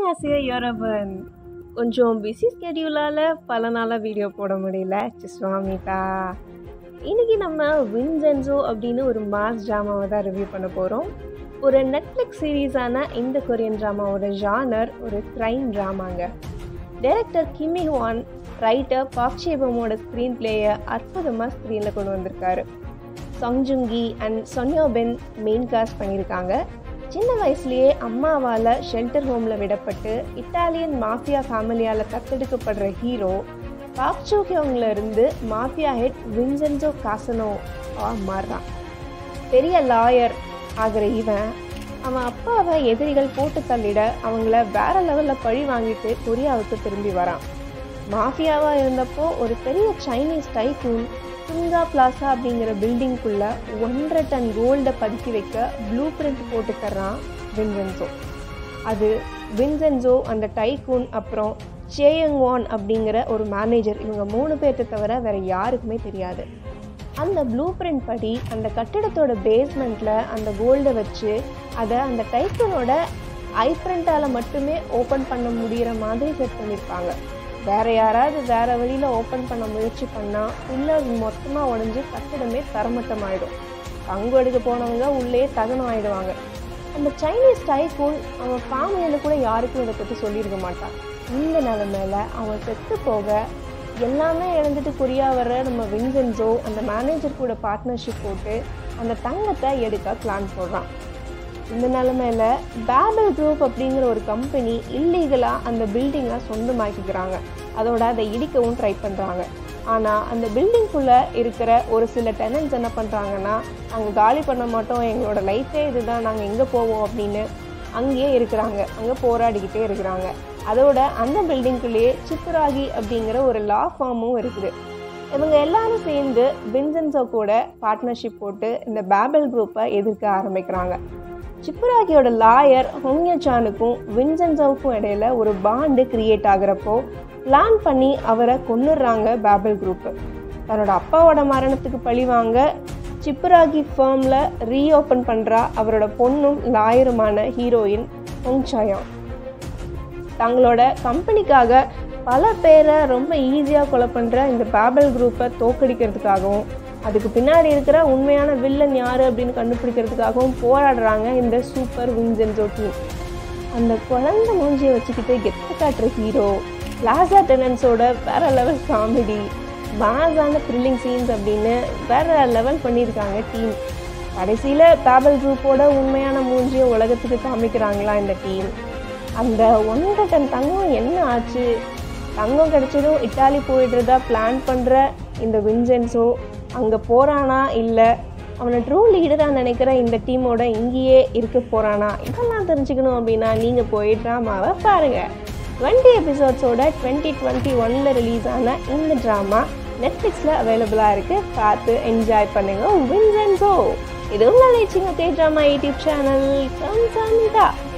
Asia யூரபன் கொஞ்சம் busy ஸ்கெடியூலால் பல நாளாக வீடியோ போட முடியல சுவாமிதா இன்னைக்கு நம்ம வின்சென்சோ அப்படின்னு ஒரு மாஸ் ட்ராமாவை தான் ரிவ்யூ பண்ண போகிறோம் ஒரு நெட்ஃப்ளிக்ஸ் சீரீஸான இந்த கொரியன் ட்ராமாவோட ஜானர் ஒரு க்ரைம் ட்ராமாங்க டைரக்டர் கிமி ஹுவான் ரைட்டர் பாக்ஷேபமோட ஸ்க்ரீன் பிளேயை அற்புதமாக ஸ்க்ரீனில் கொண்டு வந்திருக்காரு சொங்ஜுங்கி அண்ட் சொன்யோபென் மெயின் காஸ்ட் பண்ணியிருக்காங்க சின்ன வயசுலேயே அம்மாவால் ஷெல்டர் ஹோமில் விடப்பட்டு இட்டாலியன் மாஃபியா ஃபேமிலியால் தத்தெடுக்கப்படுற ஹீரோ பாக்சோஹியோங்ல இருந்து மாஃபியா ஹெட் வின்சென்சோ காசனோ மாறுறான் பெரிய லாயர் ஆகிற இவன் அவன் அப்பாவை எதிரிகள் போட்டு தள்ளிட அவங்கள வேற லெவலில் பழி வாங்கிட்டு கொரியாவுக்கு திரும்பி வரான் மாஃபியாவாக இருந்தப்போ ஒரு பெரிய சைனீஸ் டைகூன் துங்கா பிளாசா அப்படிங்கிற பில்டிங்குள்ள ஒன்றரை டன் கோல்டை பதுக்கி வைக்க ப்ளூ பிரிண்ட் போட்டு தர்றான் வின்சென்சோ அது வின்சென்சோ அந்த டைகூன் அப்புறம் சேயங்வான் அப்படிங்கிற ஒரு மேனேஜர் இவங்க மூணு பேர்த்த தவிர வேற யாருக்குமே தெரியாது அந்த ப்ளூ பிரிண்ட் படி அந்த கட்டிடத்தோட பேஸ்மெண்ட்டில் அந்த கோல்டை வச்சு அதை அந்த டைக்கூனோட ஐ பிரிண்டால் மட்டுமே ஓப்பன் பண்ண முடிகிற மாதிரி செட் பண்ணியிருப்பாங்க வேற யாராவது வேற வழியில் ஓப்பன் பண்ண முயற்சி பண்ணால் உள்ள மொத்தமாக உடஞ்சி கட்டிடமே தரமட்டமாயிடும் பங்கு எடுக்க போனவங்க உள்ளே தகனம் ஆயிடுவாங்க அந்த சைனீஸ் டைகூன் அவன் ஃபேமிலியில் கூட யாருக்கும் இதை பற்றி சொல்லியிருக்க மாட்டான் இந்த நிலைமையில அவன் செத்து போக எல்லாமே இழந்துட்டு கொரியா வர்ற நம்ம வின்சென்சோ அந்த மேனேஜர் கூட பார்ட்னர்ஷிப் போட்டு அந்த தங்கத்தை எடுக்க பிளான் போடுறான் இந்த நிலமையில பேபல் குரூப் அப்படிங்கிற ஒரு கம்பெனி இல்லீகலாக அந்த பில்டிங்கை சொந்தமாக்கிக்கிறாங்க அதோட அதை இடிக்கவும் ட்ரை பண்ணுறாங்க ஆனால் அந்த பில்டிங்குள்ளே இருக்கிற ஒரு சில டெனன்ஸ் என்ன பண்ணுறாங்கன்னா நாங்கள் காலி பண்ண மாட்டோம் எங்களோட லைஃபே இதுதான் நாங்கள் எங்கே போவோம் அப்படின்னு அங்கேயே இருக்கிறாங்க அங்கே போராடிக்கிட்டே இருக்கிறாங்க அதோட அந்த பில்டிங்குள்ளேயே சிப்புராகி அப்படிங்கிற ஒரு லா ஃபார்மும் இருக்குது இவங்க எல்லாரும் சேர்ந்து வின்சென்சோ கூட பார்ட்னர்ஷிப் போட்டு இந்த பேபல் குரூப்பை எதிர்க்க ஆரம்பிக்கிறாங்க சிப்புராகியோட லாயர் ஹொங்யச்சானுக்கும் வின்சென்சோவுக்கும் இடையில ஒரு பாண்டு கிரியேட் ஆகுறப்போ பிளான் பண்ணி அவரை கொன்னுடுறாங்க பேபல் குரூப்பு தன்னோட அப்பாவோட மரணத்துக்கு பழி வாங்க சிப்புராகி ஃபேர்மில் ரீஓப்பன் பண்ணுறா அவரோட பொண்ணும் லாயருமான ஹீரோயின் ஹொங்சாயான் தங்களோட கம்பெனிக்காக பல பேரை ரொம்ப ஈஸியாக கொலை பண்ணுற இந்த பேபல் குரூப்பை தோக்கடிக்கிறதுக்காகவும் அதுக்கு பின்னாடி இருக்கிற உண்மையான வில்லன் யார் அப்படின்னு கண்டுபிடிக்கிறதுக்காகவும் போராடுறாங்க இந்த சூப்பர் வின்சென்சோ டீம் அந்த குழந்தை மூஞ்சியை வச்சுக்கிட்டு கெத்து காட்டுற ஹீரோ பிளாசா டெனன்ஸோட வேற லெவல் காமெடி மாஸான த்ரில்லிங் சீன்ஸ் அப்படின்னு வேற லெவல் பண்ணியிருக்காங்க டீம் கடைசியில் பேபல் குரூப்போட உண்மையான மூஞ்சியை உலகத்துக்கு காமிக்கிறாங்களா இந்த டீம் அந்த ஒன்றரை டன் தங்கம் என்ன ஆச்சு தங்கம் கிடைச்சதும் இட்டாலி போயிடுறதா பிளான் பண்ணுற இந்த வின்சென்ஸோ அங்கே போகிறானா இல்லை அவனை ட்ரூ லீடராக நினைக்கிற இந்த டீமோட இங்கேயே இருக்க போகிறானா இதெல்லாம் தெரிஞ்சுக்கணும் அப்படின்னா நீங்கள் போய் ட்ராமாவை பாருங்கள் டுவெண்ட்டி எபிசோட்ஸோட டுவெண்ட்டி டுவெண்ட்டி ஒனில் ரிலீஸ் ஆன இந்த ட்ராமா நெட்ஃப்ளிக்ஸில் அவைலபிளாக இருக்குது பார்த்து என்ஜாய் பண்ணுங்கள் வின்சென்ஸோ இது உங்கள் சிங்க தே ட்ராமா யூடியூப் சேனல் சம்சாமிதா